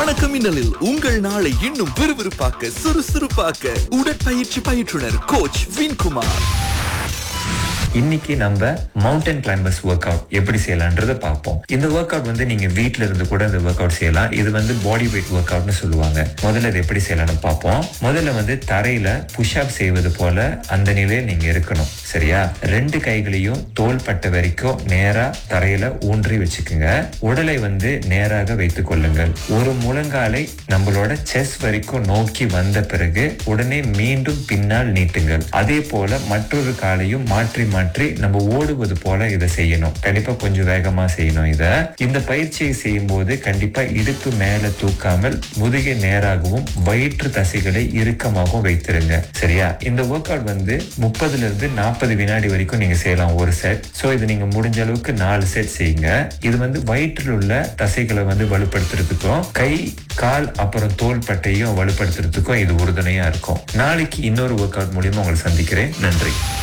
வணக்கம் மின்னலில் உங்கள் நாளை இன்னும் விறுவிறுப்பாக்க சுறுசுறுப்பாக்க உடற்பயிற்சி பயிற்றுனர் கோச் வின்குமார் இன்னைக்கு நம்ம மவுண்டன் கிளைம்பர்ஸ் ஒர்க் அவுட் எப்படி செய்யலான்றதை பார்ப்போம் இந்த ஒர்க் அவுட் வந்து நீங்க வீட்ல இருந்து கூட இந்த ஒர்க் அவுட் செய்யலாம் இது வந்து பாடி வெயிட் ஒர்க் அவுட்னு சொல்லுவாங்க முதல்ல இது எப்படி செய்யலாம்னு பார்ப்போம் முதல்ல வந்து தரையில புஷ் அப் செய்வது போல அந்த நிலையில் நீங்க இருக்கணும் சரியா ரெண்டு கைகளையும் தோள் பட்ட வரைக்கும் நேரா தரையில ஊன்றி வச்சுக்குங்க உடலை வந்து நேராக வைத்துக் கொள்ளுங்கள் ஒரு முழங்காலை நம்மளோட செஸ் வரைக்கும் நோக்கி வந்த பிறகு உடனே மீண்டும் பின்னால் நீட்டுங்கள் அதே போல மற்றொரு காலையும் மாற்றி மாற்றி நம்ம ஓடுவது போல இதை செய்யணும் கண்டிப்பா கொஞ்சம் வேகமா செய்யணும் இத இந்த பயிற்சியை செய்யும் போது கண்டிப்பா இடுப்பு மேல தூக்காமல் முதுகை நேராகவும் வயிற்று தசைகளை இறுக்கமாகவும் வைத்திருங்க சரியா இந்த ஒர்க் அவுட் வந்து முப்பதுல இருந்து நாற்பது வினாடி வரைக்கும் நீங்க செய்யலாம் ஒரு செட் சோ இது நீங்க முடிஞ்ச அளவுக்கு நாலு செட் செய்யுங்க இது வந்து வயிற்றில் உள்ள தசைகளை வந்து வலுப்படுத்துறதுக்கும் கை கால் அப்புறம் தோள் பட்டையும் வலுப்படுத்துறதுக்கும் இது உறுதுணையா இருக்கும் நாளைக்கு இன்னொரு ஒர்க் அவுட் மூலியமா உங்களை சந்திக்கிறேன் நன்றி